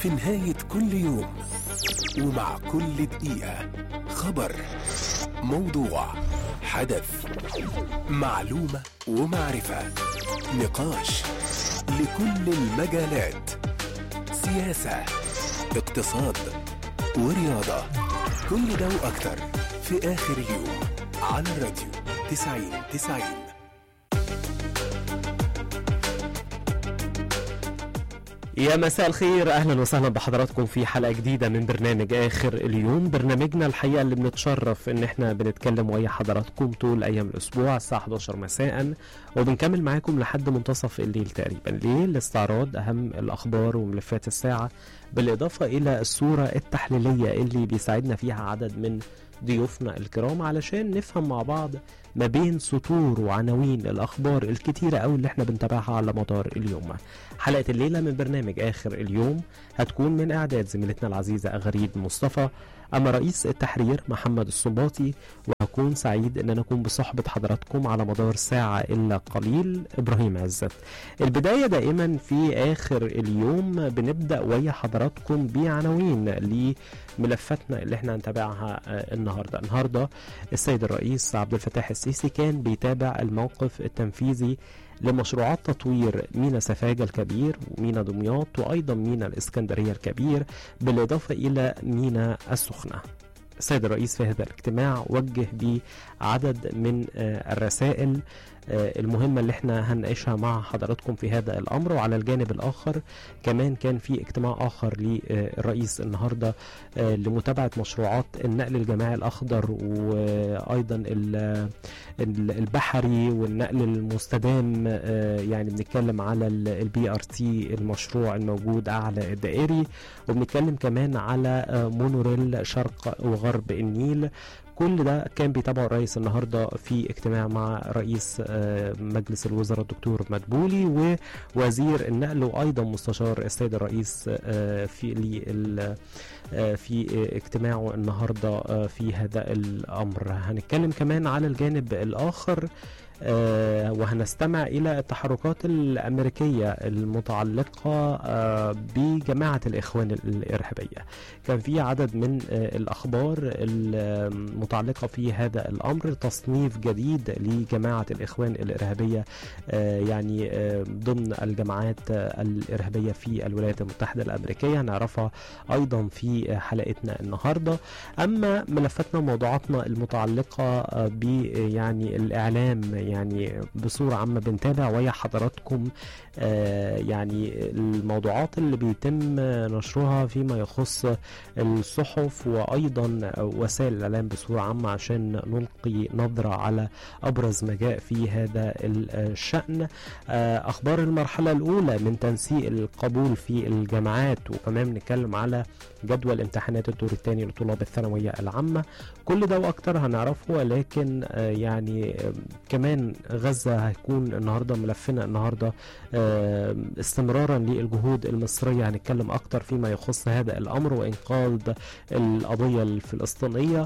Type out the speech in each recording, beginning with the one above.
في نهاية كل يوم ومع كل دقيقة خبر موضوع حدث معلومة ومعرفة نقاش لكل المجالات سياسة اقتصاد ورياضة كل ده وأكتر في آخر اليوم على الراديو 90 90 يا مساء الخير اهلا وسهلا بحضراتكم في حلقه جديده من برنامج اخر اليوم برنامجنا الحقيقه اللي بنتشرف ان احنا بنتكلم ويا حضراتكم طول ايام الاسبوع الساعه 11 مساء وبنكمل معاكم لحد منتصف الليل تقريبا ليه لاستعراض اهم الاخبار وملفات الساعه بالاضافه الى الصوره التحليليه اللي بيساعدنا فيها عدد من ضيوفنا الكرام علشان نفهم مع بعض ما بين سطور وعناوين الاخبار الكتيره قوي اللي احنا بنتابعها على مدار اليوم حلقه الليله من برنامج اخر اليوم هتكون من اعداد زميلتنا العزيزه اغريد مصطفى اما رئيس التحرير محمد الصنباطي وهكون سعيد ان انا اكون بصحبه حضراتكم على مدار ساعه الا قليل ابراهيم عزت البدايه دائما في اخر اليوم بنبدا ويا حضراتكم بعناوين لملفاتنا اللي احنا هنتابعها آه، النهارده النهارده السيد الرئيس عبد الفتاح السيسي كان بيتابع الموقف التنفيذي لمشروعات تطوير مينا سفاجة الكبير ومينا دمياط وأيضا مينا الإسكندرية الكبير بالإضافة إلى مينا السخنة السيد الرئيس في هذا الاجتماع وجه بعدد من آه، الرسائل آه، المهمة اللي احنا هنناقشها مع حضراتكم في هذا الأمر وعلى الجانب الآخر كمان كان في اجتماع آخر للرئيس النهاردة آه، لمتابعة مشروعات النقل الجماعي الأخضر وأيضا ال- ال- البحري والنقل المستدام آه، يعني بنتكلم على البي ار تي المشروع الموجود أعلى الدائري وبنتكلم كمان على آه، مونوريل شرق وغرب النيل كل ده كان بيتابعه الرئيس النهارده في اجتماع مع رئيس آه، مجلس الوزراء الدكتور مدبولي ووزير النقل وايضا مستشار السيد الرئيس آه، في لل- آه، في اجتماعه النهارده آه، في هذا الامر هنتكلم كمان على الجانب الاخر آه، وهنستمع إلى التحركات الأمريكية المتعلقة آه، بجماعة الإخوان الإرهابية كان في عدد من آه، الأخبار المتعلقة في هذا الأمر تصنيف جديد لجماعة الإخوان الإرهابية آه، يعني آه، ضمن الجماعات آه، الإرهابية في الولايات المتحدة الأمريكية هنعرفها أيضا في آه، حلقتنا النهاردة أما ملفاتنا وموضوعاتنا المتعلقة آه، ب يعني الإعلام يعني بصورة عامة بنتابع ويا حضراتكم آه، يعني الموضوعات اللي بيتم نشرها فيما يخص الصحف وأيضا وسائل الإعلام بصورة عامة عشان نلقي نظرة على أبرز ما جاء في هذا الشأن آه، أخبار المرحلة الأولى من تنسيق القبول في الجامعات وكمان بنتكلم على جدول امتحانات الدور الثاني لطلاب الثانوية العامة كل ده وأكتر هنعرفه ولكن آه، يعني آه، كمان غزة هيكون النهاردة ملفنا النهاردة آه، استمرارا للجهود المصرية هنتكلم أكتر فيما يخص هذا الأمر وإنقاذ القضية الفلسطينية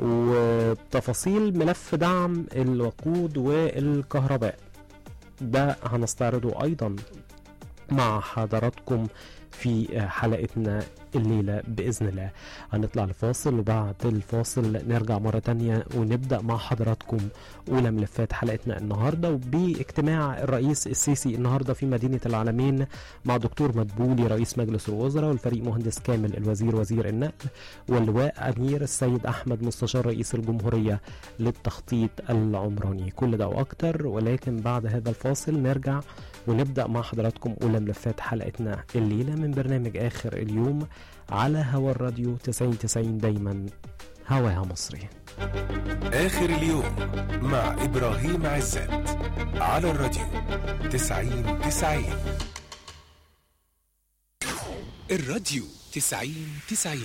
وتفاصيل ملف دعم الوقود والكهرباء ده هنستعرضه أيضا مع حضراتكم في حلقتنا الليلة بإذن الله هنطلع لفاصل وبعد الفاصل نرجع مرة تانية ونبدأ مع حضراتكم أولى ملفات حلقتنا النهاردة وباجتماع الرئيس السيسي النهاردة في مدينة العالمين مع دكتور مدبولي رئيس مجلس الوزراء والفريق مهندس كامل الوزير وزير النقل واللواء أمير السيد أحمد مستشار رئيس الجمهورية للتخطيط العمراني كل ده وأكتر ولكن بعد هذا الفاصل نرجع ونبدأ مع حضراتكم أولى ملفات حلقتنا الليلة من برنامج آخر اليوم على هوا الراديو 90 90 دايما هواها مصري آخر اليوم مع إبراهيم عزت على الراديو 90 90 الراديو 90 90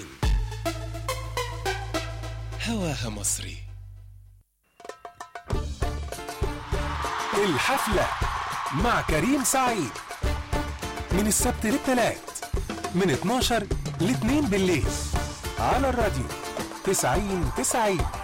هواها مصري الحفلة مع كريم سعيد من السبت للثلاث من 12 ل 2 بالليل على الراديو 90 90